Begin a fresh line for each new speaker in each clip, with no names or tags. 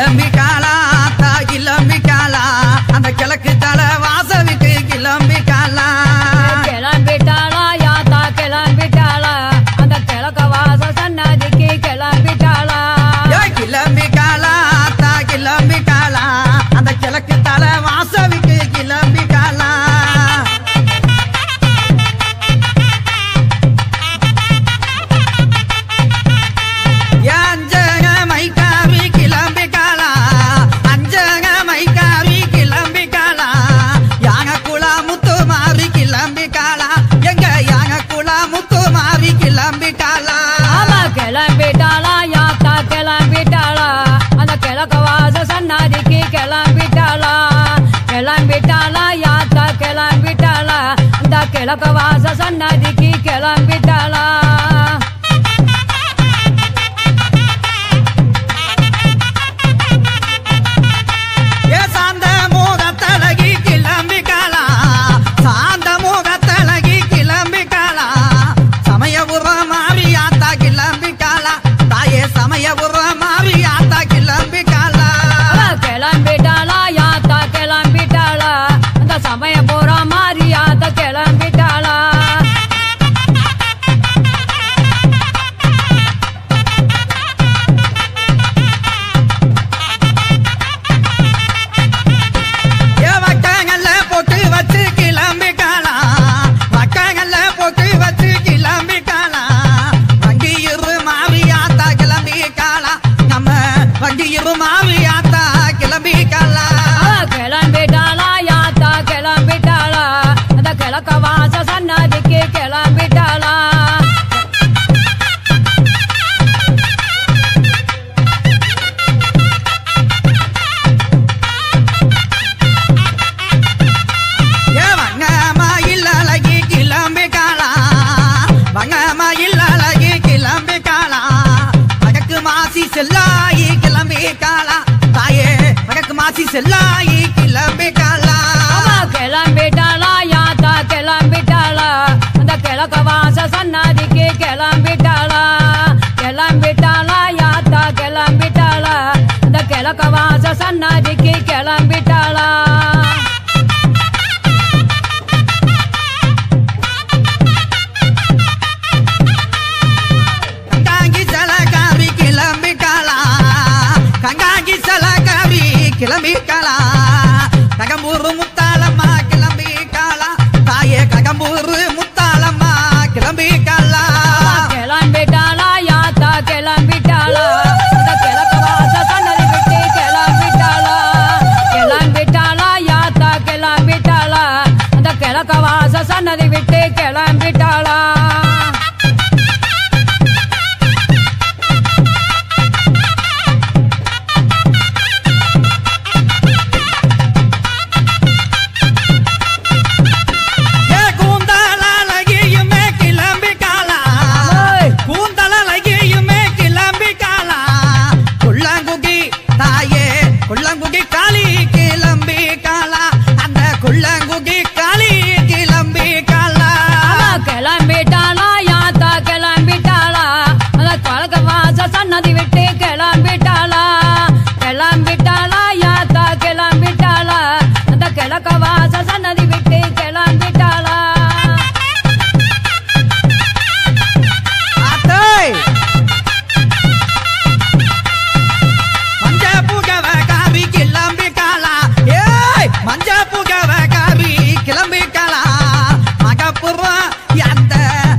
கிளம்பிக்காளா தா கிளம்பிக்காளா அந்த கிழக்கு தலை வாசலுக்கு கிளம்பிக்காளா
கிளம்பிட்டாளா யாத்தா கிளம்பிட்டாளா அந்த கிழக்க வாச சன்னதிக்கு கிளம்பிட்டாளா
ஏ கிளம்பிக்காளா தா கிளம்பிக்காளா அந்த கிழக்கு தலை வாசலுக்கு கிளம்பிக்காளா அஞ்சக மைக்காவி கிளம்பிக்காளா அஞ்சக மைக்காவி கிளம்பிக்காளா யாக குலா முத்து மாறி கிளம்பிக்காளா எங்க யாக குலா முத்து மாறி கிளம்பிக்காளா
ஆமா கிளம்பிட்டாளா யாத்தா கிளம்பிட்டாளா அந்த கிழக்க வாச சன்னதிக்கு கிளம்பிட்டாளா கிளம்பிட்டாளா யாத்தா கிளம்பிட்டாளா அந்த கிழக்க வாச சன்னதிக்கு கிளம்பிட்டாளா
ஏ சாந்த முகத்தழகி கிளம்பிக்காளா சாந்த முகத்தழகி கிளம்பிக்காளா சமயபுர மாரியாத்தா கிளம்பிக்காளா தாயே சமயபுர மாரியாத்தா கிளம்பிக்காளா
அவ கிளம்பிட்டாளா யாத்தா கிளம்பிட்டாளா அந்த சமய போற மாதிரி யாத்த கிளம்பிட்டாளா
ஏ வக்கங்கள்ல போட்டு வச்சு கிளம்பிக்காளா வக்கங்கள்ல போட்டு வச்சு கிளம்பிக்காளா வண்டியிரு மாவியாத்தா கிளம்பிக்காளா நம்ம வண்டியிரு மாவியாத்தா கிளம்பிக்காளா
அவ கிளம்பிட்டாளா யாத்தா கிளம்பிட்டாளா அந்த கிழக்க வாச சன்னதிக்கு கிளம்பிட்டாளா
ஏ வங்கமயில் அழகி கிளம்பிக்காளா வங்கமயில் அழகி கிளம்பிக்காளா வடக்கு மாசி செல்லாயி கிளம்பிக்காளா தாயே வடக்கு மாசி செல்லாயி கிளம்பிக்காளா
அவ கிளம்பிட்டாளா யாத்தா கிளம்பிட்டாளா அந்த கிழக்க வாச சன்னதிக்கு கிளம்பிட்டாளா கிளம்பிட்டாளா யாத்தா கிளம்பிட்டாளா அந்த கிழக்க வாச சன்னதிக்கு கிளம்பிட்டாளா
கங்காங்கி சலகாரி கிளம்பிக்காளா கங்காங்கி சலகாரி கிளம்பிக்காளா ககம்பூர் முத்தாளம்மா கிளம்பிக்காளா தாயே ககம்பூர் முத்தாளம்மா கிளம்பிக்காளா
கிளம்பிட்டாளா யாத்தா கிளம்பிட்டாளா அந்த கிழக்க வாச சன்னதி விட்டு கிளம்பிட்டாளா கிளம்பிட்டாளா யாத்தா கிளம்பிட்டாளா அந்த கிழக்க வாச சன்னதி விட்டு கிளம்பிட்டாளா
ஏ கூந்தலழகியுமே கிளம்பிக்காளா
ஓய்.
கூந்தலழகியுமே கிளம்பிக்காளா குள்ளங்குகி தாயே குள்ளங்குகி காளி கிளம்பிக்காளா அந்த குள்ளங்குகி காளி கிளம்பிக்காளா
அவ கிளம்பிட்டாளா யாத்தா கிளம்பிட்டாளா அந்த கிழக்க வாச சன்னதி விட்டு கிளம்பிட்டாளா கிளம்பிட்டாளா யாத்தா கிளம்பிட்டாளா அந்த கிழக்க வாச சன்னதி விட்டு கிளம்பிட்டாளா
அத்தை மஞ்ச புகவ காவி கிளம்பிக்காளா ஏய் மஞ்ச புகவ காவி கிளம்பிக்காளா மகப்புறம் அந்த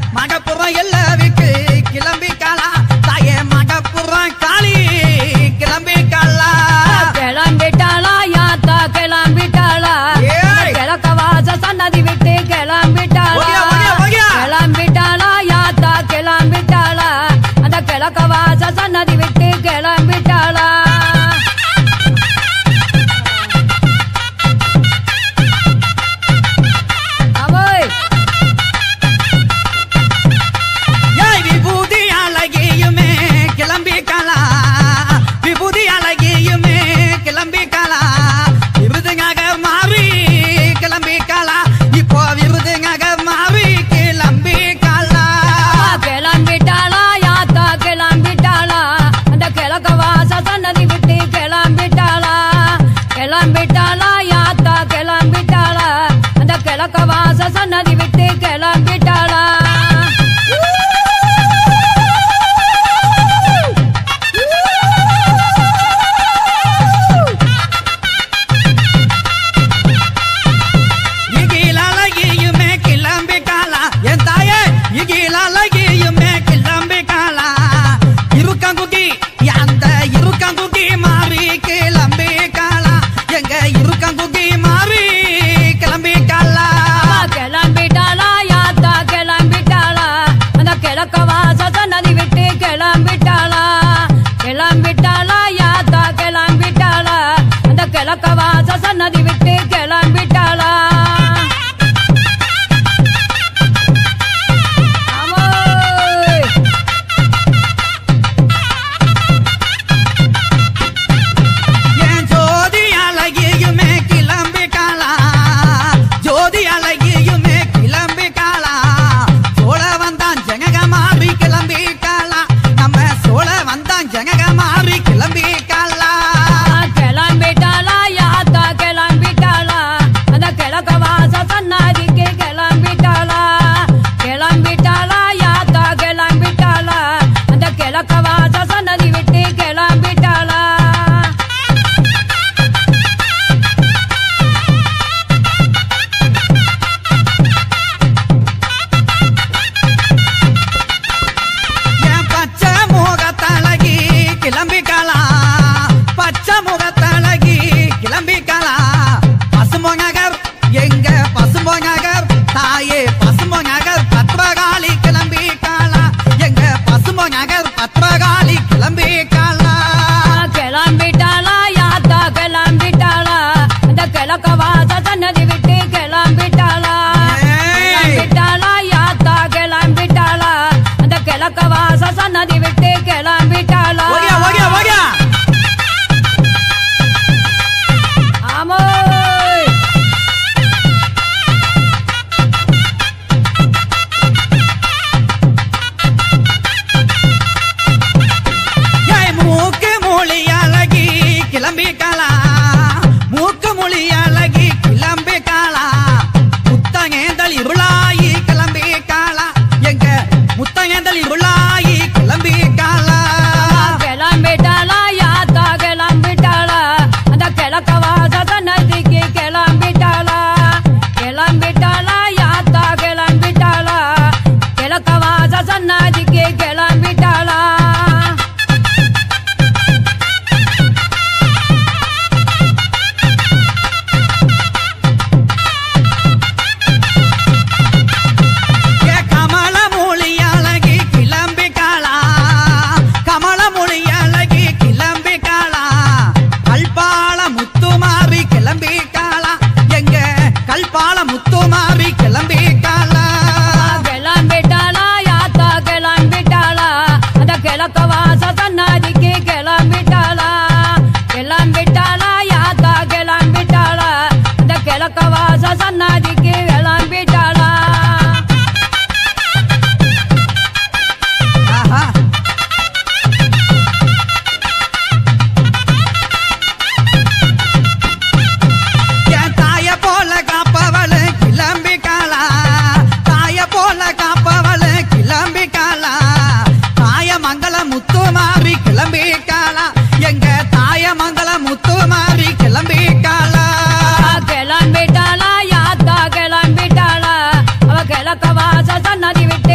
மாயமங்கல முத்து மாறி கிளம்பிட்டாளா
கிளம்பிட்டாளா யாத்தா கிளம்பிட்டாளா அவ கிழக்க வாச சன்னதி விட்டு